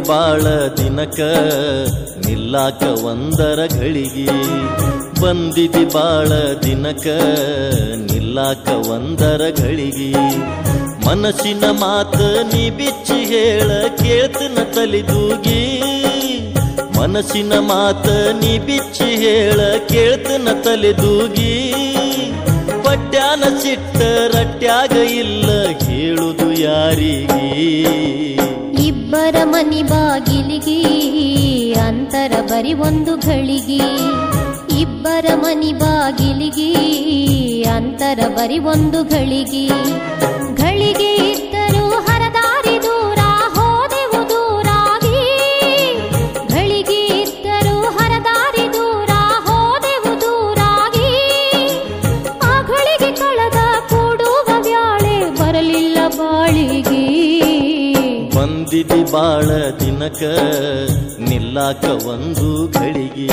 ಬಾಳ ದಿನಕ ನಿಲ್ಲಾಕ ಒಂದರ ಘಳಿಗಿ ಬಂದಿದಿ ಬಾಳ ದಿನಕ ನಿಲ್ಲಾಕ ಒಂದರ ಘಳಿಗಿ ಮನಸ್ಸಿನ ಮಾತ ನೀ ಬಿಚ್ಚಿ ಹೇಳ ಕೇಳ್ತನ ತಲಿದೂಗಿ ಮನಸ್ಸಿನ ಮಾತ ನೀ ಬಿಚ್ಚಿ ಹೇಳ ಕೇಳ್ತನ ತಲೆದೂಗಿ ಪಟ್ಯಾನ ಸಿಟ್ಟ ರಟ್ಯಾಗ ಇಲ್ಲ ಹೇಳುದು ಯಾರಿಗೆ ಇಬ್ಬರ ಮನಿ ಬಾಗಿಲಿಗೆ ಅಂತರ ಬರಿ ಒಂದು ಘಳಿಗೆ ಇಬ್ಬರ ಮನಿ ಬಾಗಿಲಿಗೆ ಅಂತರ ಬರಿ ಒಂದು ಘಳಿಗೆ ಘಳಿಗೆ ಇದ್ದರೂ ಹರದಾರಿ ದೂರ ಹೋದೆವು ದೂರಾಗಿ ಘಳಿಗೆ ಇದ್ದರೂ ಹರದಾರಿ ದೂರ ಹೋದೆವು ದೂರಾಗಿ ಆ ಘಳಿಗೆ ಕಳೆದ ಕೂಡುವ ವ್ಯಾಳೆ ಬರಲಿಲ್ಲ ಬಾಳಿಗೆ ಬಂದಿದಿ ಬಾಳ ದಿನಕ ನಿಲ್ಲಾಕ ಒಂದು ಘಳಿಗೆ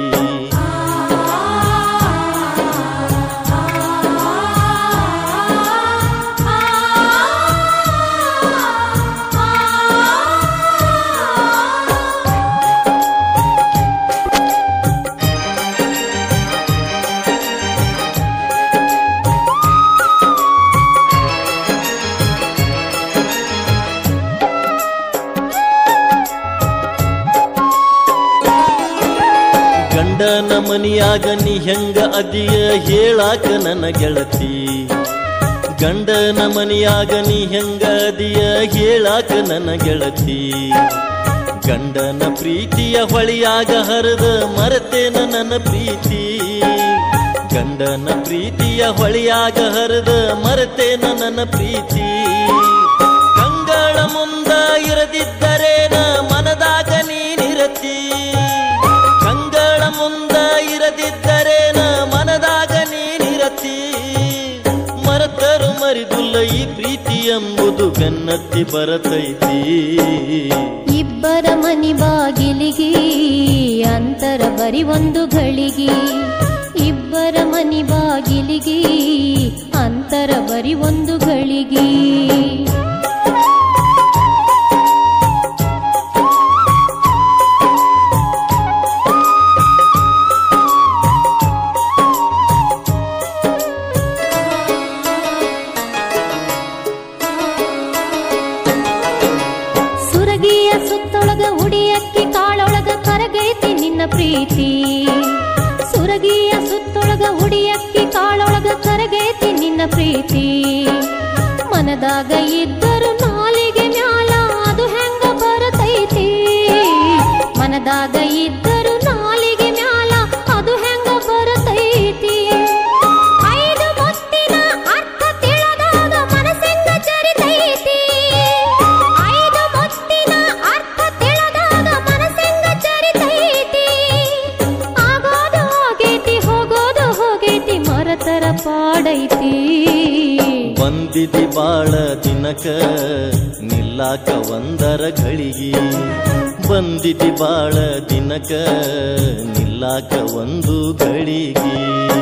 ಗಂಡನ ಮನಿಯಾಗ ನೀ ಹೆಂಗ ಅದಿಯ ಹೇಳಾಕ ನನ್ನ ಗೆಳತಿ ಗಂಡನ ಮನಿಯಾಗ ನೀ ಹೆಂಗ ಅದಿಯ ಹೇಳಾಕ ನನ್ನ ಗೆಳತಿ ಗಂಡನ ಪ್ರೀತಿಯ ಹೊಳಿಯಾಗ ಹರಿದ ಮರತೇನ ನನ್ನ ಪ್ರೀತಿ ಗಂಡನ ಪ್ರೀತಿಯ ಹೊಳಿಯಾಗ ಹರಿದ ಮರತೇನ ನನ್ನ ಪ್ರೀತಿ ಕಂಗಳ ಮುಂದ ಇರದಿದ್ದರೇನ ಮನದಾಗ ನೀನಿರತಿ ಕಂಗಳ ಮುಂದ ಇರದಿದ್ದರೇನ ಮನದಾಗ ನೀನಿರತಿ ಮರತರು ಮರಿದುಲ್ಲ ಈ ಪ್ರೀತಿ ಎಂಬುದು ಬೆನ್ನತ್ತಿ ಬರತೈತಿ ಇಬ್ಬರ ಮನಿ ಬಾಗಿಲಿಗೆ ಅಂತರ ಬರಿ ಒಂದು ಘಳಿಗೆ ಇಬ್ಬರ ಮನಿ ಬಾಗಿಲಿಗೆ ಅಂತರ ಬರಿ ಒಂದು ಘಳಿಗೆ ಸುರಗಿಯ ಸುತ್ತೊಳಗ ಉಡಿಯಕ್ಕಿ ಕಾಳೊಳಗ ಕರಗೈತಿ ನಿನ್ನ ಪ್ರೀತಿ ಸುರಗಿಯ ಸುತ್ತೊಳಗ ಉಡಿಯಕ್ಕಿ ಕಾಳೊಳಗ ಕರಗೈತಿ ನಿನ್ನ ಪ್ರೀತಿ ಮನದಾಗ ಇದ್ದರು ನಾಲಿಗೆ ಮ್ಯಾಲ ಅದು ಹೆಂಗ ಬರತೈತಿ ಮನದಾಗ ಇದ್ದರು ನಾಲಿಗೆ ಮ್ಯಾಲ ಅದು ಹೆಂಗ ಬರತೈತಿ ಐದು ಮುತ್ತಿನ ಅರ್ಥ ತಿಳಿದಾಗ ಮನಸ್ಸೆಂಗ ಜರಿತೈತಿ ಐದು ಮುತ್ತಿನ ಅರ್ಥ ತಿಳಿದಾಗ ಮನಸ್ಸೆಂಗ ಜರಿತೈತಿ ಆಗೋದು ಆಗೈತಿ ಹೋಗೋದು ಹೋಗೈತಿ ಮರತರ ಪಾಡೈತಿ ಬಂದಿದಿ ಬಾಳ ದಿನಕ ನಿಲ್ಲಾಕ ಒಂದರ ಘಳಿಗಿ ಬಂದಿದಿ ಬಾಳ ದಿನಕ ನಿಲ್ಲಾಕ ಒಂದು ಘಳಿಗಿ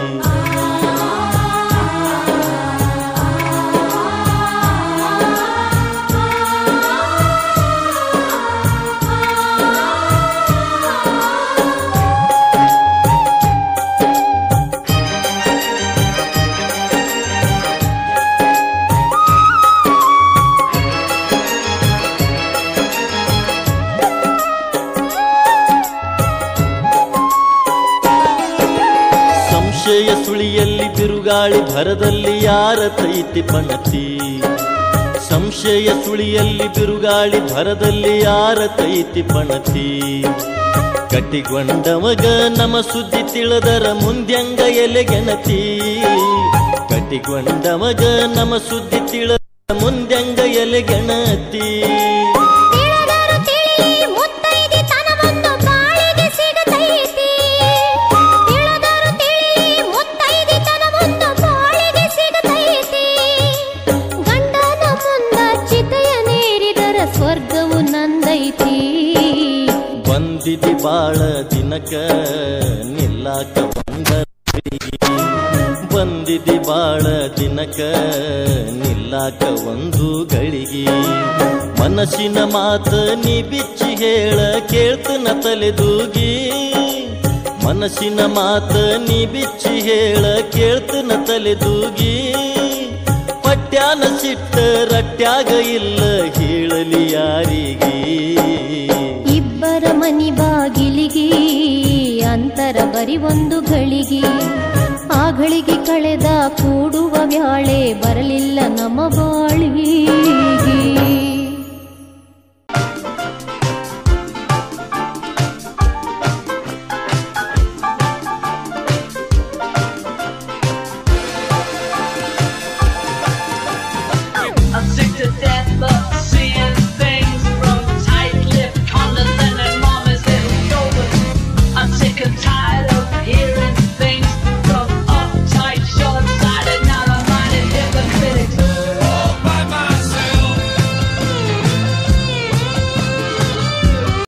ಸಂಶಯ ಸುಳಿಯಲ್ಲಿ ಬಿರುಗಾಳಿ ಭರದಲ್ಲಿ ಯಾರ ತೈತಿ ಪಣತಿ ಸಂಶಯ ಸುಳಿಯಲ್ಲಿ ಬಿರುಗಾಳಿ ಭರದಲ್ಲಿ ಯಾರ ತೈತಿ ಪಣತಿ ಕಟ್ಟಿಗೊಂಡವಗ ನಮ ಸುದ್ದಿ ತಿಳಿದರ ಮುಂದ್ಯಂಗ ಎಲೆಗೆನತಿ ಕಟ್ಟಿಗೊಂಡವಗ ನಮ ಸುದ್ದಿ ತಿಳಿದ ಮುಂದ್ಯಂಗ ಎಲೆಗೆಣತಿ ತಿಳಿದರು ತಿಳಿ ಮುತ್ತೈದಿ ತನವೊಂದು ಬಾಳಿಗೆ ಸಿಗತೈತಿ ತಿಳಿದರು ತಿಳಿ ಮುತ್ತೈದಿ ತನವೊಂದು ಬಾಳಿಗೆ ಸಿಗತೈತಿ ಗಂಡನ ಮುಂದ ಚಿತೆಯ ನೀರಿದರ ಸ್ವರ್ಗವು ನಂದೈತಿ ಬಂದಿದಿ ಬಾಳ ದಿನಕ ನಿಲ್ಲಾಕ ಒಂದರ ಘಳಿಗಿ. ಬಂದಿದಿ ಬಾಳ ದಿನಕ ನಿಲ್ಲ ನಿಲ್ಲಾಕ ಒಂದು ಗಳಿಗೆ ಮನಸ್ಸಿನ ಮಾತ ನೀ ಬಿಚ್ಚಿ ಹೇಳ ಕೇಳ್ತನ ತಲೆದೂಗಿ ಮನಸ್ಸಿನ ಮಾತ ನೀ ಬಿಚ್ಚಿ ಹೇಳ ಕೇಳ್ತನ ತಲೆದೂಗಿ ಪಟ್ಯಾನ ಸಿಟ್ಟ ರಟ್ಯಾಗ ಇಲ್ಲ ಹೇಳಲಿ ಯಾರಿಗೆ ಇಬ್ಬರ ಮನಿ ಬಾಗಿಲಿಗೆ ಅಂತರ ಬರಿ ಒಂದು ಗಳಿಗೆ ಆ ಗಳಿಗೆ ಕಳೆದ ಕೂಡುವ ವ್ಯಾಳೆ ಬರಲಿಲ್ಲ ನಮ್ಮ ಬಾಳಿಗೆ